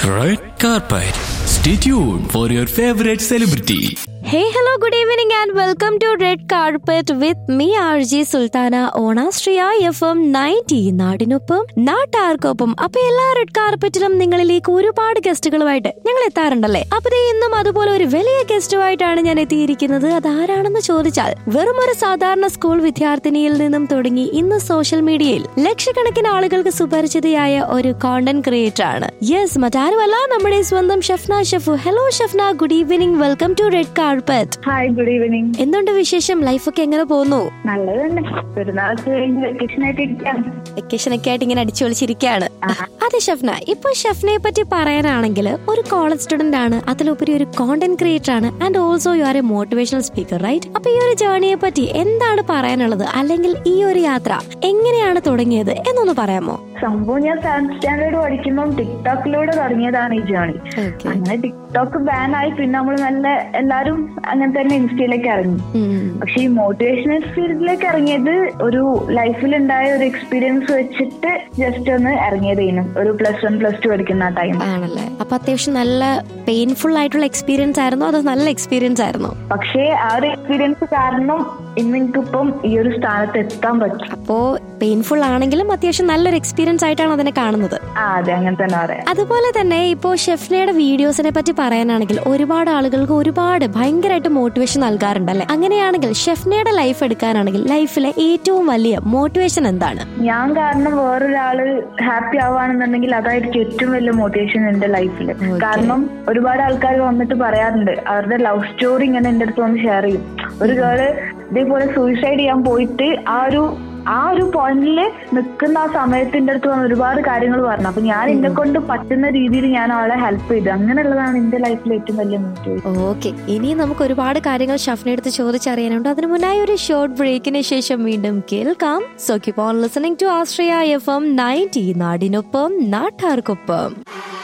Red carpet. Stay tuned for your favorite celebrity. Hey, hello, good evening, and welcome to Red Carpet with me, RJ Sulthana ഓണാസ്ട്രിയ F M ninety നാടിനൊപ്പം നാട്ടാർക്കൊപ്പം അപ്പൊ എല്ലാ red കാർപ്പറ്റിലും നിങ്ങളിലേക്ക് ഒരുപാട് ഗസ്റ്റുകളുമായിട്ട് ഞങ്ങൾ എത്താറുണ്ടല്ലേ അപ്പൊ ദേ ഇന്നും അതുപോലെ ഒരു വലിയ ഗസ്റ്റുമായിട്ടാണ് ഞാൻ എത്തിയിരിക്കുന്നത് അതാരാണെന്ന് ചോദിച്ചാൽ വെറും ഒരു സാധാരണ സ്കൂൾ വിദ്യാർത്ഥിനിയിൽ നിന്നും തുടങ്ങി ഇന്ന് സോഷ്യൽ മീഡിയയിൽ ലക്ഷക്കണക്കിന് ആളുകൾക്ക് സുപരിചിതയായ ഒരു കോണ്ടന്റ് ക്രിയേറ്റർ ആണ് യെസ് മറ്റാരുമല്ല നമ്മുടെ സ്വന്തം Shafna Shafu hello Shafna good evening welcome to red carpet hi good evening എന്തുണ്ട് വിശേഷം ലൈഫൊക്കെ എങ്ങനെ പോകുന്നു നല്ലത് തന്നെ പെരുന്നാൾക്ക് കഴിഞ്ഞ് വെക്കേഷൻ ആയിട്ട് ഇരിക്കാം വെക്കേഷൻ ഒക്കെ ആയിട്ട് ഇങ്ങനെ അടിച്ചു പൊളിച്ചിരിക്കുകയാണ് അതെ ഷഫ്ന ഇപ്പൊ ഷഫ്നയെ പറ്റി പറയാനാണെങ്കിൽ ഒരു കോളേജ് സ്റ്റുഡന്റ് ആണ് അതിലുപരി ഒരു കോണ്ടന്റ് ക്രിയേറ്റർ ആണ് and also you are a motivational speaker right അപ്പൊ ഈ ഒരു ജേർണിയെ പറ്റി എന്താണ് പറയാനുള്ളത് അല്ലെങ്കിൽ ഈ ഒരു യാത്ര എങ്ങനെയാണ് തുടങ്ങിയത് എന്നൊന്ന് പറയാമോ സംഭവം ഞാൻ സെവൻത് സ്റ്റാൻഡേർഡ് പഠിക്കുമ്പോൾ ടിക്ടോക്കിലൂടെ തുടങ്ങിയതാണ് ഈ ജേണി Okay. അങ്ങനെ ടിക്ടോക്ക് ബാൻ ആയി പിന്നെ നമ്മൾ നല്ല എല്ലാരും അങ്ങനെ തന്നെ ഇൻസ്റ്റയിലേക്ക് ഇറങ്ങി പക്ഷെ ഈ മോട്ടിവേഷണൽ ഫീൽഡിലേക്ക് ഇറങ്ങിയത് ഒരു ലൈഫിൽ ഉണ്ടായ ഒരു എക്സ്പീരിയൻസ് വെച്ചിട്ട് ജസ്റ്റ് ഒന്ന് ഇറങ്ങിയതേനു ഒരു പ്ലസ് വൺ പ്ലസ് ടു പഠിക്കുന്ന ടൈം ആണല്ലേ അപ്പൊ അത്യാവശ്യം നല്ല പെയിൻഫുൾ ആയിട്ടുള്ള എക്സ്പീരിയൻസ് ആയിരുന്നോ അതോ നല്ല എക്സ്പീരിയൻസ് ആയിരുന്നോ പക്ഷേ ആ ഒരു എക്സ്പീരിയൻസ് കാരണം ഇന്ന് എനിക്കിപ്പം ഈ ഒരു സ്ഥാനത്ത് എത്താൻ പറ്റും അപ്പോ പെയിൻഫുൾ ആണെങ്കിലും അത്യാവശ്യം നല്ലൊരു എക്സ്പീരിയൻസ് ആയിട്ടാണ് അതിനെ കാണുന്നത് ആ അതെ അങ്ങനെ തന്നെ പറയാം അതുപോലെ തന്നെ ഇപ്പോ ഷെഫ്നയുടെ വീഡിയോസിനെ പറ്റി പറയാനാണെങ്കിൽ ഒരുപാട് ആളുകൾക്ക് ഒരുപാട് ഭയങ്കരമായിട്ട് മോട്ടിവേഷൻ നൽകാറുണ്ടല്ലേ അങ്ങനെയാണെങ്കിൽ ഷെഫ്നയുടെ ലൈഫ് എടുക്കാനാണെങ്കിൽ ലൈഫിലെ ഏറ്റവും വലിയ മോട്ടിവേഷൻ എന്താണ് ഞാൻ കാരണം വേറൊരാള് ഹാപ്പി ആവുകയാണെന്നുണ്ടെങ്കിൽ അതായിരിക്കും ഏറ്റവും വലിയ മോട്ടിവേഷൻ എന്റെ ലൈഫിൽ കാരണം ഒരുപാട് ആൾക്കാർ വന്നിട്ട് പറയാറുണ്ട് അവരുടെ ലവ് സ്റ്റോറി ഇങ്ങനെ എന്റെ അടുത്ത് വന്ന് ഷെയർ ചെയ്യും ഒരു ഗേള് ഇതേപോലെ സൂയിസൈഡ് ചെയ്യാൻ പോയിട്ട് ആ ഒരു ആ ഒരു പോയിന്റിൽ നിൽക്കുന്ന ആ സമയത്ത് എന്റെ അടുത്ത് വന്ന് ഒരുപാട് കാര്യങ്ങൾ പറഞ്ഞു അപ്പൊ ഞാൻ എന്നെ കൊണ്ട് പറ്റുന്ന രീതിയിൽ ഞാൻ അവളെ ഹെൽപ്പ് ചെയ്തു അങ്ങനെയുള്ളതാണ് എന്റെ ലൈഫിലെ ഏറ്റവും വലിയ മോട്ടിവേഷൻ ഓക്കെ ഇനി നമുക്ക് ഒരുപാട് കാര്യങ്ങൾ ഷഫ്നെ അടുത്ത് ചോദിച്ചറിയാനുണ്ട് അതിനു മുന്നായി ഒരു ഷോർട്ട് ബ്രേക്കിന് ശേഷം വീണ്ടും കേൾക്കാം so keep on listening to Astria F M ninety നാടിനൊപ്പം നാട്ടാർക്കൊപ്പം